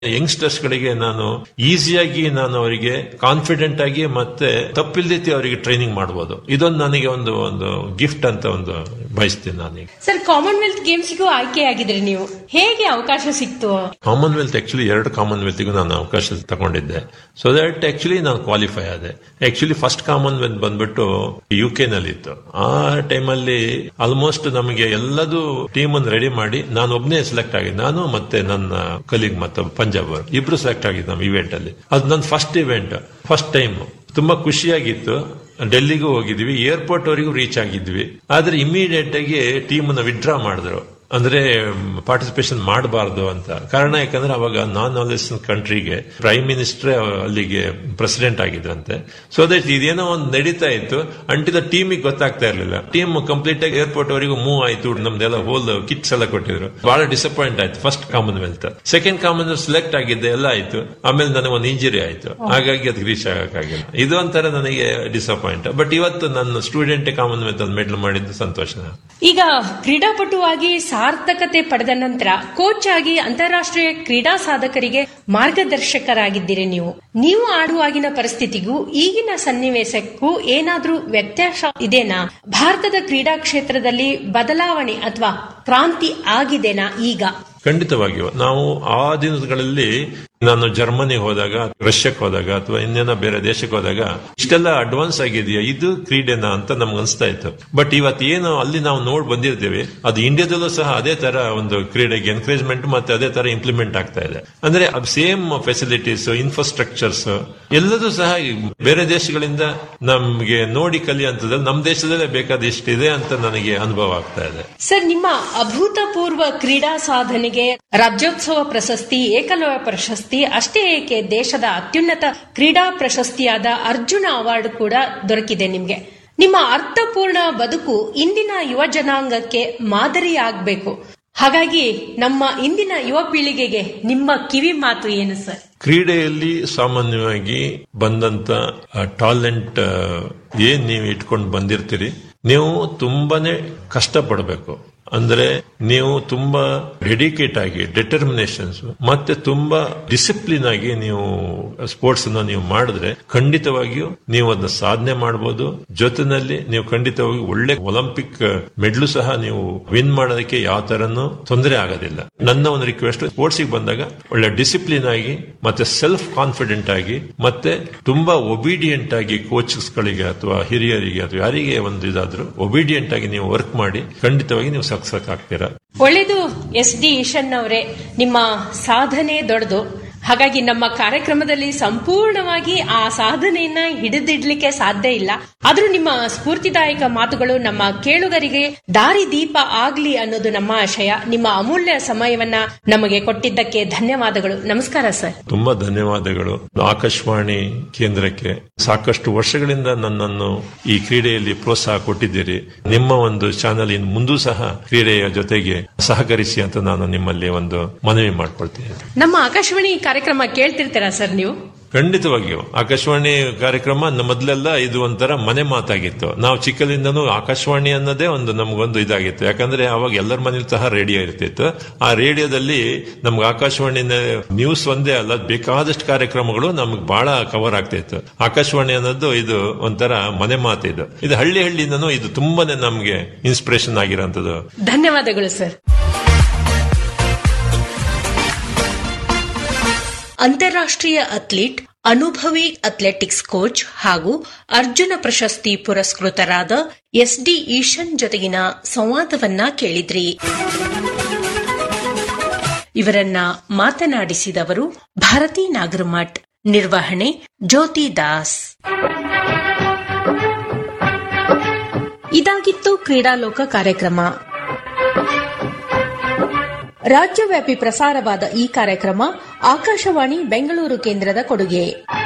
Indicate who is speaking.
Speaker 1: youngsters ಗಳಿಗೆ ನಾನು ಈಸಿಯಾಗಿ ನಾನು ಅವರಿಗೆ ಕಾನ್ಫಿಡೆಂಟ್ ಆಗಿ ಮತ್ತೆ ತಪ್ಪಿಲ್ದೈತಿ ಅವರಿಗೆ ಟ್ರೈನಿಂಗ್ ಮಾಡಬಹುದು ಇದೊಂದು ನನಗೆ ಒಂದು ಒಂದು ಗಿಫ್ಟ್ ಅಂತ ಒಂದು ಬಯಸ್ತೀನಿ ನಾನೀಗ
Speaker 2: ಸರ್ ಕಾಮನ್ವೆಲ್ತ್ ಗೇಮ್ಸ್ಗೂ ಆಯ್ಕೆಯಾಗಿದ್ರಿ ನೀವು ಹೇಗೆ ಅವಕಾಶ ಸಿಕ್ತು
Speaker 1: ಕಾಮನ್ವೆಲ್ತ್ ಆಕ್ಚುಲಿ ಎರಡು ಕಾಮನ್ವೆಲ್ತ್ಗೂ ನಾನು ಅವಕಾಶ ತಗೊಂಡಿದ್ದೆ ಸೊ ದಟ್ ಆಕ್ಚುಲಿ ನಾನು ಕ್ವಾಲಿಫೈ ಆದೆ ಆಕ್ಚುಲಿ ಫಸ್ಟ್ ಕಾಮನ್ವೆಲ್ತ್ ಬಂದ್ಬಿಟ್ಟು ಯು ಕೆ ನಲ್ಲಿ ಇತ್ತು ಆ ಟೈಮಲ್ಲಿ ಆಲ್ಮೋಸ್ಟ್ ನಮಗೆ ಎಲ್ಲದೂ ಟೀಮ್ ಅನ್ನು ರೆಡಿ ಮಾಡಿ ನಾನು ಒಬ್ಬನೇ ಸೆಲೆಕ್ಟ್ ಆಗಿದ್ದೆ ನಾನು ಮತ್ತೆ ನನ್ನ ಕಲೀಗ್ ಮತ್ತೆ ಪಂಜಾಬ್ ಅವರು ಇಬ್ರು ಸೆಲೆಕ್ಟ್ ಆಗಿದ್ದು ನಮ್ಮ ಇವೆಂಟ್ ಅಲ್ಲಿ ಅದು ನನ್ನ ಫಸ್ಟ್ ಇವೆಂಟ್ ಫಸ್ಟ್ ಟೈಮ್ ತುಂಬಾ ಖುಷಿಯಾಗಿತ್ತು ಡೆಲ್ಲಿಗೂ ಹೋಗಿದ್ವಿ ಏರ್ಪೋರ್ಟ್ ವರೆಗೂ ರೀಚ್ ಆಗಿದ್ವಿ ಆದ್ರೆ ಇಮಿಡಿಯೇಟ್ ಆಗಿ ಟೀಮ್ ನ ವಿಡ್ರಾ ಮಾಡಿದ್ರು ಅಂದ್ರೆ ಪಾರ್ಟಿಸಿಪೇಷನ್ ಮಾಡಬಾರ್ದು ಅಂತ ಕಾರಣ ಯಾಕಂದ್ರೆ ಅವಾಗ ನಾನ್ ನಾಲೆಜ್ ಕಂಟ್ರಿಗೆ ಪ್ರೈಮ್ ಮಿನಿಸ್ಟರ್ ಅಲ್ಲಿಗೆ ಪ್ರೆಸಿಡೆಂಟ್ ಆಗಿದ್ರಂತೆ ಸೊ ದಟ್ ಇದೇನೋ ಒಂದು ನಡೀತಾ ಇತ್ತು ಅಂಟಿದ ಟೀಮಿಗೆ ಗೊತ್ತಾಗ್ತಾ ಇರ್ಲಿಲ್ಲ ಟೀಮ್ ಕಂಪ್ಲೀಟ್ ಆಗಿ ಏರ್ಪೋರ್ಟ್ ವರೆಗೂ ಮೂವ್ ಆಯ್ತು ನಮ್ದೆಲ್ಲ ಹೋಲ್ ಕಿಟ್ಸ್ ಎಲ್ಲ ಕೊಟ್ಟಿದ್ರು ಬಹಳ ಡಿಸಪಾಯಿಂಟ್ ಆಯ್ತು first Commonwealth second Commonwealth select ಆಗಿದ್ದೆ ಎಲ್ಲ ಆಯ್ತು ಆಮೇಲೆ ನನಗೆ ಒಂದು ಇಂಜುರಿ ಆಯ್ತು ಹಾಗಾಗಿ ಅದಕ್ಕೆ ರೀಚ್ ಆಗಕ್ಕಾಗಿಲ್ಲ ಇದು ಒಂಥರ ನನಗೆ ಡಿಸಪಾಯಿಂಟ್ ಬಟ್ ಇವತ್ತು ನನ್ನ ಸ್ಟೂಡೆಂಟ್ ಕಾಮನ್ವೆಲ್ತ್ ಒಂದು ಮೆಡಲ್ ಮಾಡಿದ್ದು ಸಂತೋಷ
Speaker 2: ಈಗ ಕ್ರೀಡಾಪಟುವಾಗಿ ಸಾರ್ಥಕತೆ ಪಡೆದ ನಂತರ ಕೋಚ್ ಆಗಿ ಅಂತಾರಾಷ್ಟ್ರೀಯ ಕ್ರೀಡಾ ಸಾಧಕರಿಗೆ ಮಾರ್ಗದರ್ಶಕರಾಗಿದ್ದೀರಿ ನೀವು ನೀವು ಆಡುವಾಗಿನ ಪರಿಸ್ಥಿತಿಗೂ ಈಗಿನ ಸನ್ನಿವೇಶಕ್ಕೂ ಏನಾದ್ರೂ ವ್ಯತ್ಯಾಸ ಇದೆನಾ ಭಾರತದ ಕ್ರೀಡಾ ಕ್ಷೇತ್ರದಲ್ಲಿ ಬದಲಾವಣೆ ಅಥವಾ ಕ್ರಾಂತಿ ಆಗಿದೆನಾ ಈಗ
Speaker 1: ಖಂಡಿತವಾಗಿಯೂ ನಾವು ಆ ದಿನಗಳಲ್ಲಿ ನಾನು ಜರ್ಮನಿ ಹೋದಾಗ ರಷ್ಯಾಕ್ಕೆ ಹೋದಾಗ ಅಥವಾ ಇನ್ನೇನೋ ಬೇರೆ ದೇಶಕ್ಕೆ ಹೋದಾಗ ಇಷ್ಟೆಲ್ಲ ಅಡ್ವಾನ್ಸ್ ಆಗಿದೆಯಾ ಇದು ಕ್ರೀಡೆನಾ ಅಂತ ನಮ್ಗೆ ಅನಿಸ್ತಾ ಇತ್ತು ಬಟ್ ಇವತ್ತು ಏನು ಅಲ್ಲಿ ನಾವು ನೋಡ್ ಬಂದಿರ್ತೀವಿ ಅದು ಇಂಡಿಯಾದಲ್ಲೂ ಸಹ ಅದೇ ತರ ಒಂದು ಕ್ರೀಡೆಗೆ ಎನ್ಕರೇಜ್ಮೆಂಟ್ ಮತ್ತೆ ಅದೇ ತರ ಇಂಪ್ಲಿಮೆಂಟ್ ಆಗ್ತಾ ಇದೆ ಅಂದ್ರೆ ಸೇಮ್ ಫೆಸಿಲಿಟೀಸ್ ಇನ್ಫ್ರಾಸ್ಟ್ರಕ್ಚರ್ಸ್ ಎಲ್ಲದೂ ಸಹ ಈ ಬೇರೆ ದೇಶಗಳಿಂದ ನಮ್ಗೆ ನೋಡಿ ಕಲಿಯುವಂಥದ್ದಲ್ಲಿ ನಮ್ಮ ದೇಶದಲ್ಲೇ ಬೇಕಾದಷ್ಟಿದೆ ಅಂತ ನನಗೆ ಅನುಭವ ಆಗ್ತಾ ಇದೆ
Speaker 2: ಸರ್ ನಿಮ್ಮ ಅಭೂತಪೂರ್ವ ಕ್ರೀಡಾ ಸಾಧನೆಗೆ ರಾಜ್ಯೋತ್ಸವ ಪ್ರಶಸ್ತಿ ಏಕಲವ್ಯ ಪ್ರಶಸ್ತಿ ಅಷ್ಟೇ ಏಕೆ ದೇಶದ ಅತ್ಯುನ್ನತ ಕ್ರೀಡಾ ಪ್ರಶಸ್ತಿಯಾದ ಅರ್ಜುನ ಅವಾರ್ಡ್ ಕೂಡ ದೊರಕಿದೆ ನಿಮ್ಗೆ ನಿಮ್ಮ ಅರ್ಥಪೂರ್ಣ ಬದುಕು ಇಂದಿನ ಯುವ ಜನಾಂಗಕ್ಕೆ ಮಾದರಿಯಾಗಬೇಕು ಹಾಗಾಗಿ ನಮ್ಮ ಇಂದಿನ ಯುವ ಪೀಳಿಗೆಗೆ ನಿಮ್ಮ ಕಿವಿ ಮಾತು ಏನು ಸರ್
Speaker 1: ಕ್ರೀಡೆಯಲ್ಲಿ ಸಾಮಾನ್ಯವಾಗಿ ಬಂದಂತ ಟಾಲೆಂಟ್ ಏನ್ ನೀವು ಇಟ್ಕೊಂಡು ಬಂದಿರ್ತೀರಿ ನೀವು ತುಂಬಾನೇ ಕಷ್ಟಪಡಬೇಕು ಅಂದ್ರೆ ನೀವು ತುಂಬಾ ಡೆಡಿಕೇಟ್ ಆಗಿ ಡೆಟರ್ಮಿನೇಷನ್ಸ್ ಮತ್ತೆ ತುಂಬಾ ಡಿಸಿಪ್ಲಿನ್ ಆಗಿ ನೀವು ಸ್ಪೋರ್ಟ್ಸ್ ಅನ್ನ ನೀವು ಮಾಡಿದ್ರೆ ಖಂಡಿತವಾಗಿಯೂ ನೀವು ಅದನ್ನ ಸಾಧನೆ ಮಾಡಬಹುದು ಜೊತೆನಲ್ಲಿ ನೀವು ಖಂಡಿತವಾಗಿ ಒಳ್ಳೆ ಒಲಿಂಪಿಕ್ ಮೆಡ್ಲು ಸಹ ನೀವು ವಿನ್ ಮಾಡೋದಕ್ಕೆ ಯಾವ ತರನು ತೊಂದರೆ ಆಗೋದಿಲ್ಲ ನನ್ನ ಒಂದು ರಿಕ್ವೆಸ್ಟ್ ಸ್ಪೋರ್ಟ್ಸ್ ಬಂದಾಗ ಒಳ್ಳೆ ಡಿಸಿಪ್ಲಿನ್ ಆಗಿ ಮತ್ತೆ ಸೆಲ್ಫ್ ಕಾನ್ಫಿಡೆಂಟ್ ಆಗಿ ಮತ್ತೆ ತುಂಬಾ ಒಬಿಡಿಯಂಟ್ ಆಗಿ ಕೋಚಸ್ ಗಳಿಗೆ ಅಥವಾ ಹಿರಿಯರಿಗೆ ಅಥವಾ ಯಾರಿಗೆ ಒಂದು ಇದಾದ್ರೂ ಒಬಿಡಿಯಂಟ್ ಆಗಿ ನೀವು ವರ್ಕ್ ಮಾಡಿ ಖಂಡಿತವಾಗಿ ನೀವು ಸಕ್ಸಸ್ ಆಗ್ತೀರಾ
Speaker 2: ಒಳ್ಳೆಯದು ಎಸ್ ಡಿ ಈಶನ್ ಅವರೇ ನಿಮ್ಮ ಸಾಧನೆ ದೊಡ್ಡದು ಹಾಗಾಗಿ ನಮ್ಮ ಕಾರ್ಯಕ್ರಮದಲ್ಲಿ ಸಂಪೂರ್ಣವಾಗಿ ಆ ಸಾಧನೆಯನ್ನ ಹಿಡಿದಿಡ್ಲಿಕ್ಕೆ ಸಾಧ್ಯ ಇಲ್ಲ ಆದ್ರೂ ನಿಮ್ಮ ಸ್ಫೂರ್ತಿದಾಯಕ ಮಾತುಗಳು ನಮ್ಮ ಕೇಳುಗರಿಗೆ ದಾರಿ ದೀಪ ಆಗ್ಲಿ ಅನ್ನೋದು ನಮ್ಮ ಆಶಯ ನಿಮ್ಮ ಅಮೂಲ್ಯ ಸಮಯವನ್ನ ನಮಗೆ ಕೊಟ್ಟಿದ್ದಕ್ಕೆ ಧನ್ಯವಾದಗಳು ನಮಸ್ಕಾರ ಸರ್
Speaker 1: ತುಂಬಾ ಧನ್ಯವಾದಗಳು ಆಕಾಶವಾಣಿ ಕೇಂದ್ರಕ್ಕೆ ಸಾಕಷ್ಟು ವರ್ಷಗಳಿಂದ ನನ್ನನ್ನು ಈ ಕ್ರೀಡೆಯಲ್ಲಿ ಪ್ರೋತ್ಸಾಹ ಕೊಟ್ಟಿದ್ದೀರಿ ನಿಮ್ಮ ಒಂದು ಚಾನೆಲ್ ಇನ್ ಮುಂದೂ ಸಹ ಕ್ರೀಡೆಯ ಜೊತೆಗೆ ಸಹಕರಿಸಿ ಅಂತ ನಾನು ನಿಮ್ಮಲ್ಲಿ ಒಂದು ಮನವಿ ಮಾಡ್ಕೊಳ್ತೀನಿ
Speaker 2: ನಮ್ಮ ಆಕಾಶವಾಣಿ ಕಾರ್ಯಕ್ರಮ ಕೇಳ್ತಿರ್ತೀರಾ ಸರ್ ನೀವು
Speaker 1: ಖಂಡಿತವಾಗಿಯೂ ಆಕಾಶವಾಣಿ ಕಾರ್ಯಕ್ರಮ ನ- ಮೊದಲೆಲ್ಲ ಇದು ಒಂಥರ ಮನೆ ಮಾತಾಗಿತ್ತು ನಾವು ಚಿಕ್ಕಲಿಂದನೂ ಆಕಾಶವಾಣಿ ಅನ್ನೋದೇ ಒಂದು ನಮಗೊಂದು ಇದಾಗಿತ್ತು ಯಾಕಂದ್ರೆ ಅವಾಗ ಎಲ್ಲರ ಮನೇಲಿ ಸಹ ರೇಡಿಯೋ ಇರ್ತಿತ್ತು ಆ ರೇಡಿಯೋದಲ್ಲಿ ನಮ್ಗೆ ಆಕಾಶವಾಣಿ ನ್ಯೂಸ್ ಒಂದೇ ಅಲ್ಲ ಬೇಕಾದಷ್ಟು ಕಾರ್ಯಕ್ರಮಗಳು ನಮ್ಗೆ ಬಹಳ ಕವರ್ ಆಗ್ತಿತ್ತು ಆಕಾಶವಾಣಿ ಅನ್ನೋದು ಇದು ಒಂಥರ ಮನೆ ಮಾತಿದು ಇದು ಹಳ್ಳಿ ಹಳ್ಳಿಯಿಂದನೂ ಇದು ತುಂಬಾನೇ ನಮ್ಗೆ ಇನ್ಸ್ಪಿರೇಷನ್ ಆಗಿರೋಂಥದ್ದು
Speaker 2: ಧನ್ಯವಾದಗಳು ಸರ್ ಅಂತಾರಾಷ್ಟ್ರೀಯ ಅಥ್ಲೀಟ್ ಅನುಭವಿ ಅಥ್ಲೆಟಿಕ್ಸ್ ಕೋಚ್ ಹಾಗೂ ಅರ್ಜುನ ಪ್ರಶಸ್ತಿ ಪುರಸ್ಕೃತರಾದ ಎಸ್ ಡಿ ಈಶನ್ ಜೊತೆಗಿನ ಸಂವಾದವನ್ನ ಕೇಳಿದ್ರಿ ಇವರನ್ನ ಮಾತನಾಡಿಸಿದವರು ಭಾರತಿ ನಾಗರಮಠ್ ನಿರ್ವಹಣೆ ಜ್ಯೋತಿ ದಾಸ್ ಇದಾಗಿತ್ತು ಕ್ರೀಡಾಲೋಕ ಕಾರ್ಯಕ್ರಮ ರಾಜ್ಯವ್ಯಾಪಿ ಪ್ರಸಾರವಾದ ಈ ಕಾರ್ಯಕ್ರಮ ಆಕಾಶವಾಣಿ ಬೆಂಗಳೂರು ಕೇಂದ್ರದ ಕೊಡುಗೆ